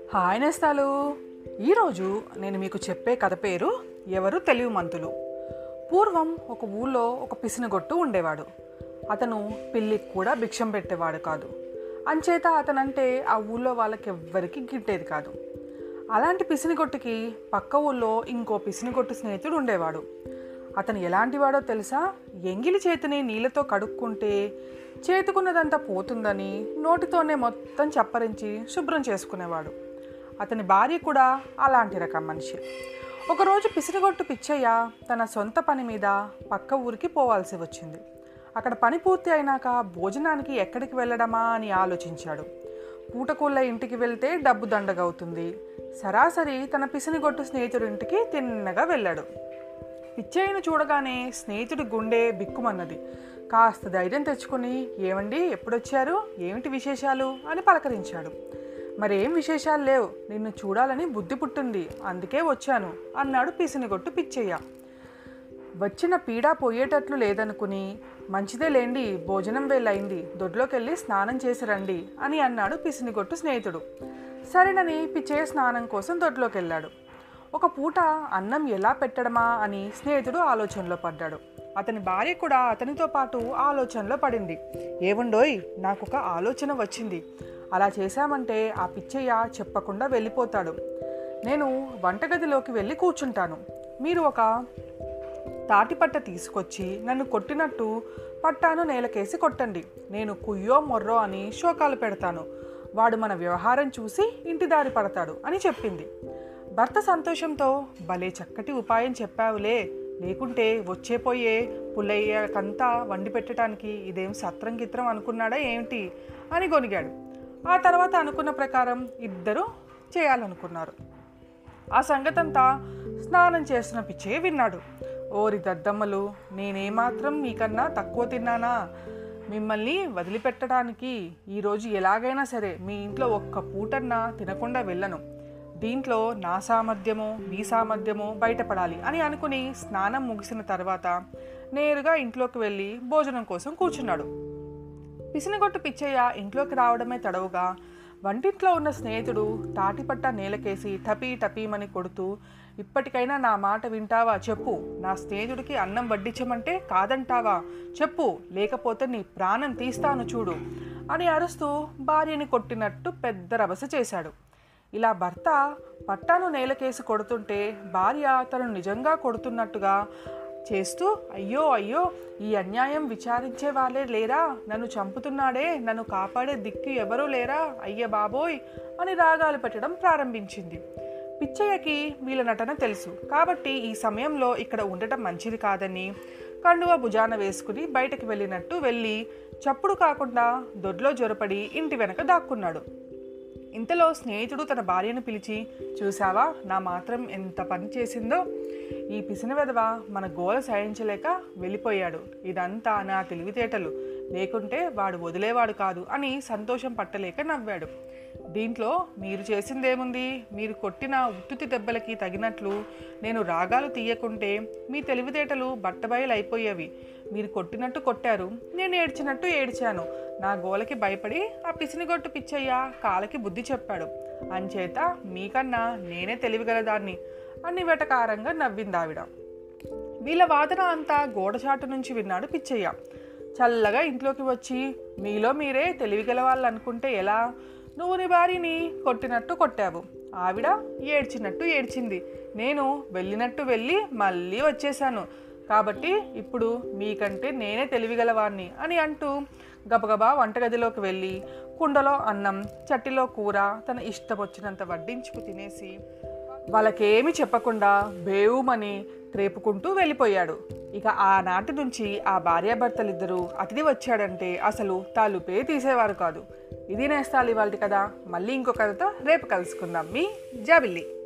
hi నేస్తాలు ఈరోజు నేను మీకు చెప్పే కథ పేరు ఎవరు తెలివి మంతులు పూర్వం ఒక ఊళ్ళో ఒక పిసినగొట్టు ఉండేవాడు అతను పిల్లికి కూడా భిక్షం పెట్టేవాడు కాదు అంచేత అతనంటే ఆ ఊళ్ళో వాళ్ళకి ఎవ్వరికి గిట్టేది కాదు అలాంటి పిసినిగొట్టుకి పక్క ఊళ్ళో ఇంకో పిసినిగొట్టు స్నేహితుడు ఉండేవాడు అతను ఎలాంటివాడో తెలుసా ఎంగిలి చేతిని నీళ్ళతో కడుక్కుంటే చేతుకున్నదంతా పోతుందని నోటితోనే మొత్తం చప్పరించి శుభ్రం చేసుకునేవాడు అతని భార్య కూడా అలాంటి రకం మనిషి ఒకరోజు పిసిరిగొట్టు పిచ్చయ్య తన సొంత పని మీద పక్క ఊరికి పోవాల్సి వచ్చింది అక్కడ పని పూర్తి అయినాక భోజనానికి ఎక్కడికి వెళ్ళడమా అని ఆలోచించాడు పూటకూళ్ళ ఇంటికి వెళ్తే డబ్బు దండగవుతుంది సరాసరి తన పిసినిగొట్టు స్నేహితుడి ఇంటికి తిన్నగా వెళ్ళాడు పిచ్చయ్యను చూడగానే స్నేహితుడి గుండె బిక్కుమన్నది కాస్త ధైర్యం తెచ్చుకొని ఏమండి ఎప్పుడొచ్చారు ఏమిటి విశేషాలు అని పలకరించాడు మరేం విశేషాలు లేవు నిన్ను చూడాలని బుద్ధి పుట్టింది అందుకే వచ్చాను అన్నాడు పిసినిగొట్టు పిచ్చయ్య వచ్చిన పీడ పోయేటట్లు లేదనుకుని మంచిదే లేండి భోజనం వేలైంది దొడ్లోకి వెళ్ళి స్నానం చేసి రండి అని అన్నాడు పిసినిగొట్టు స్నేహితుడు సరేనని పిచ్చయ్య స్నానం కోసం దొడ్లోకి వెళ్ళాడు ఒక పూట అన్నం ఎలా పెట్టడమా అని స్నేహితుడు ఆలోచనలో పడ్డాడు అతని భార్య కూడా అతనితో పాటు ఆలోచనలో పడింది ఏముండోయ్ నాకు ఒక ఆలోచన వచ్చింది అలా చేశామంటే ఆ పిచ్చయ్య చెప్పకుండా వెళ్ళిపోతాడు నేను వంటగదిలోకి వెళ్ళి కూర్చుంటాను మీరు ఒక తాటిపట్ట తీసుకొచ్చి నన్ను కొట్టినట్టు పట్టాను నేలకేసి కొట్టండి నేను కుయ్యో మొర్రో అని శోకాలు పెడతాను వాడు మన వ్యవహారం చూసి ఇంటి దారి పడతాడు అని చెప్పింది భర్త సంతోషంతో భలే చక్కటి ఉపాయం చెప్పావులే లేకుంటే వచ్చే పోయే పుల్లయ్యకంతా వండి పెట్టడానికి ఇదేం సత్రం గిత్రం అనుకున్నాడా ఏమిటి అని గొనిగాడు ఆ తర్వాత అనుకున్న ప్రకారం ఇద్దరు చేయాలనుకున్నారు ఆ సంగతంతా స్నానం చేస్తున్న పిచ్చే విన్నాడు ఓరి దద్దమ్మలు నేనేమాత్రం మీకన్నా తక్కువ తిన్నానా మిమ్మల్ని వదిలిపెట్టడానికి ఈరోజు ఎలాగైనా సరే మీ ఇంట్లో ఒక్క పూటన్నా తినకుండా వెళ్ళను దీంట్లో నా సామర్థ్యము మీ సామర్థ్యము బయటపడాలి అని అనుకుని స్నానం ముగిసిన తర్వాత నేరుగా ఇంట్లోకి వెళ్ళి భోజనం కోసం కూర్చున్నాడు పిసినగొట్టు పిచ్చయ్య ఇంట్లోకి రావడమే తడవుగా వంటింట్లో ఉన్న స్నేహితుడు తాటిపట్ట నేలకేసి టపీ టపీమని కొడుతూ ఇప్పటికైనా నా మాట వింటావా చెప్పు నా స్నేహితుడికి అన్నం వడ్డించమంటే కాదంటావా చెప్పు లేకపోతే నీ ప్రాణం తీస్తాను చూడు అని అరుస్తూ భార్యని కొట్టినట్టు పెద్ద రభస చేశాడు ఇలా భర్త పట్టాను నేలకేసి కొడుతుంటే భార్య తను నిజంగా కొడుతున్నట్టుగా చేస్తూ అయ్యో అయ్యో ఈ అన్యాయం విచారించే వాళ్ళే లేరా నన్ను చంపుతున్నాడే నన్ను కాపాడే దిక్కు ఎవరూ లేరా అయ్య బాబోయ్ అని రాగాలు పెట్టడం ప్రారంభించింది పిచ్చయ్యకి వీళ్ళ నటన తెలుసు కాబట్టి ఈ సమయంలో ఇక్కడ ఉండటం మంచిది కాదని కండువ భుజాన వేసుకుని బయటకు వెళ్ళినట్టు వెళ్ళి చప్పుడు కాకుండా దొడ్లో జొరపడి ఇంటి వెనక దాక్కున్నాడు ఇంతలో స్నేహితుడు తన భార్యను పిలిచి చూసావా నా మాత్రం ఎంత పని చేసిందో ఈ పిసిన వెధవ మన గోల సహించలేక వెళ్ళిపోయాడు ఇదంతా నా తెలివితేటలు లేకుంటే వాడు వదిలేవాడు కాదు అని సంతోషం పట్టలేక నవ్వాడు దీంట్లో మీరు చేసిందేముంది మీరు కొట్టిన ఉత్తుతి దెబ్బలకి తగినట్లు నేను రాగాలు తీయకుంటే మీ తెలివితేటలు బట్టబయలు అయిపోయేవి మీరు కొట్టినట్టు కొట్టారు నేను ఏడ్చినట్టు ఏడ్చాను నా గోలకి భయపడి ఆ పిసినిగొట్టు పిచ్చయ్య కాలకి బుద్ధి చెప్పాడు అంచేత మీకన్నా నేనే తెలివిగలదాన్ని అని వెటకారంగా నవ్వింది ఆవిడ వీళ్ళ వాదన అంతా గోడచాటు నుంచి విన్నాడు పిచ్చయ్య చల్లగా ఇంట్లోకి వచ్చి మీలో మీరే తెలివిగల వాళ్ళు అనుకుంటే ఎలా నువ్వు నీ భార్యని కొట్టినట్టు కొట్టావు ఆవిడ ఏడ్చినట్టు ఏడ్చింది నేను వెళ్ళినట్టు వెళ్ళి మళ్ళీ వచ్చేసాను కాబట్టి ఇప్పుడు మీకంటే నేనే తెలివిగలవాణ్ణి అని అంటూ గబగబా వంటగదిలోకి వెళ్ళి కుండలో అన్నం చట్టిలో కూర తన ఇష్టం వచ్చినంత వడ్డించుకు తినేసి వాళ్ళకేమి చెప్పకుండా బేవుమని త్రేపుకుంటూ వెళ్ళిపోయాడు ఇక ఆనాటి నుంచి ఆ భార్యాభర్తలిద్దరూ అతిథి వచ్చాడంటే అసలు తాలుపే తీసేవారు కాదు ఇది నేస్తాలు ఇవాళ కదా మళ్ళీ ఇంకో కథతో రేపు కలుసుకుందాం మీ జాబిల్లి